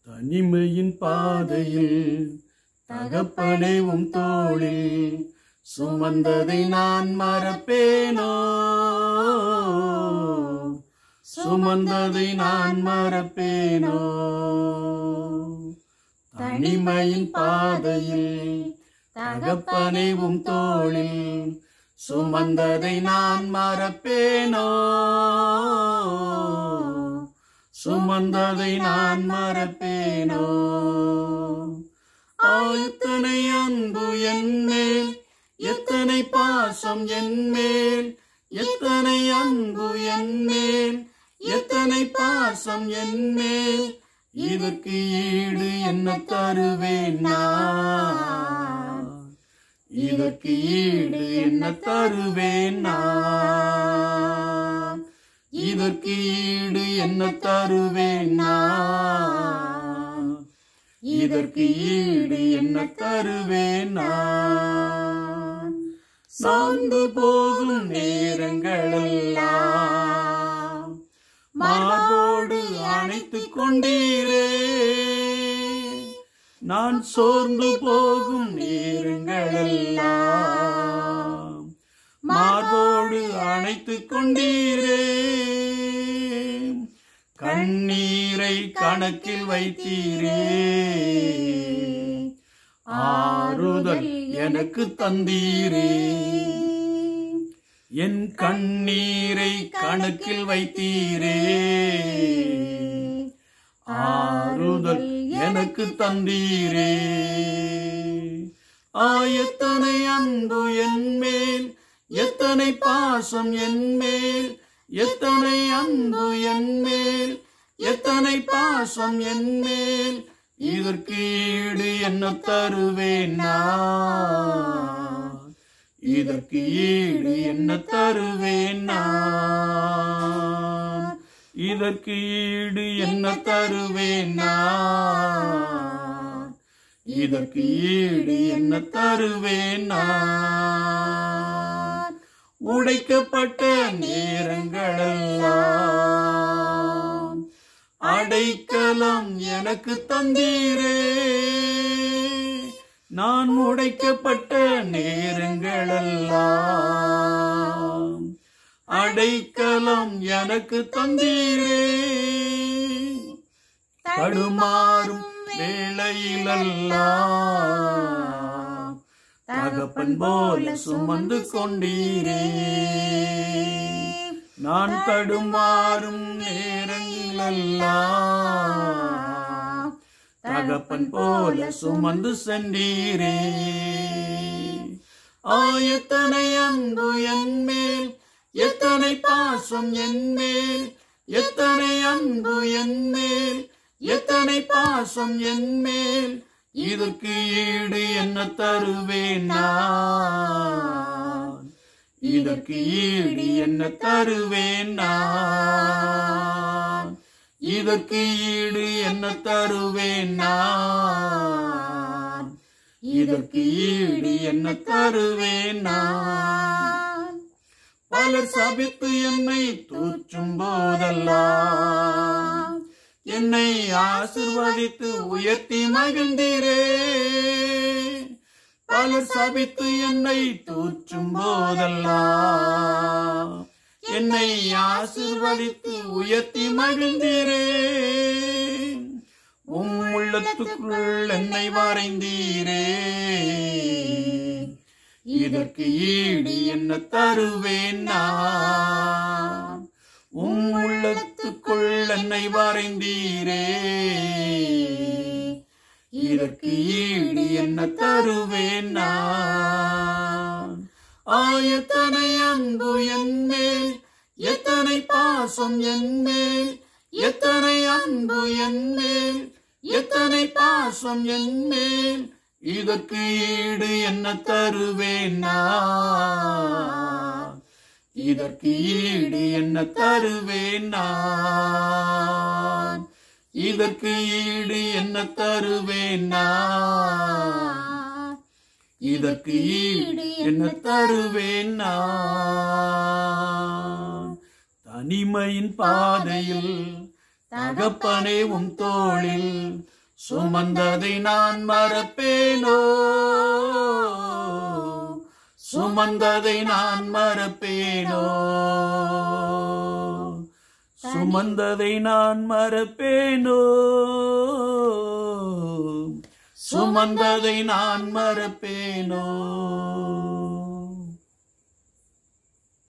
தனிமையின் பாதையில் தகப்பனே உம் தோளில் சுமந்ததை நான் மறப்பேனோ சுமந்ததை நான் மறப்பேனோ தனிமையின் பாதையில் தகப்பனே உம் தோளில் சுமந்ததை நான் மறப்பேனோ சுமந்ததை நான் மறப்பேனோ ஆயத்தனை அன்பு என் மேல் எத்தனை பாசம் என் மேல் எத்தனை அன்பு என் மேல் எத்தனை பாசம் என் மேல் இதற்கு ஈடு என்ன தருவேன் நான் இதற்கு ஈடு என்ன தருவேன் நான் இதற்கு ஈடு என்ன தருவேன் நான் இதற்கு ஈடு என்ன தருவேன் நான் சார்ந்து போகும் நேரங்களெல்லாம் மார்போடு அணைத்துக் கொண்டீரே நான் சோர்ந்து போகும் நேரங்களெல்லாம் மார்போடு அணைத்துக் கொண்டீரே கண்ணீரை கணக்கில் வைத்தீரே ஆறுதல் எனக்கு தந்தீரே என் கண்ணீரை கணக்கில் வைத்தீரே ஆறுதல் எனக்கு தந்தீரே ஆயத்தனை அன்பு என் மேல் எத்தனை பாசம் என் மேல் எத்தனை அன்பு என் மேல் எத்தனை பாசம் என் மேல் இதற்கு ஈடு என்ன தருவேன் நான் இதற்கு ஈடு என்ன தருவேன் நான் இதற்கு ஈடு என்ன தருவேன் நான் இதற்கு ஈடு என்ன தருவேன் நான் உடைக்கப்பட்ட நேரங்களெல்லாம் அடைக்கலம் எனக்கு தந்தீரே நான் உடைக்கப்பட்ட நேரங்களெல்லாம் அடைக்கலம் எனக்கு தந்தீரே தடுமாறும் வேளையிலெல்லாம் தகப்பன் போல சுமந்து கொண்டீரே நான் தடுமாறும் நேரங்களெல்லாம் தகப்பன் போல சுமந்து சென்றீரே ஆயத்தனை அன்பு என் மேல் எத்தனை பாசம் என் மேல் எத்தனை அன்பு என் மேல் எத்தனை பாசம் என் மேல் இதற்கு ஈடு என்ன தருவேன் நான் இதற்கு ஈடு என்ன தருவேன் நான் இதற்கு ஈடு என்ன தருவேன் நான் இதற்கு ஈடு என்ன தருவேன் நான் பலர் சபித்து என்னை தூற்றும் போதெல்லாம் என்னை ஆசிர்வதித்து உயர்த்தி மகிழ்ந்தீரே பலர் சபித்து என்னை தூற்றும் போதெல்லாம் என்னை ஆசிர்வதித்து உயர்த்தி மகிழ்ந்தீரே உம் உள்ளத்துக்குள் என்னை வரைந்தீரே இதற்கு ஈடு என்ன தருவேன் நான் உம் உள்ளத்துக்குள் என்னை வரைந்தீரே இதற்கு ஈடு என்ன தருவேன் நான் ஆயத்தனை அன்பு என் மேல் எத்தனை பாசம் என் மேல் எத்தனை அன்பு என் மேல் எத்தனை பாசம் என் மேல் இதற்கு ஈடு என்ன தருவேன் நான் இதற்கு ஈடு என்ன தருவேன் நான் இதற்கு ஈடு என்ன தருவேன் நான் இதற்கு ஈடு என்ன தருவேன் நான் தனிமையின் பாதையில் தகப்பனே உம் தோளில் சுமந்ததை நான் மறப்பேனோ சுமந்ததை நான் மறப்பேனோ சுமந்ததை நான் மறப்பேனோ சுமந்ததை நான் மறப்பேனோ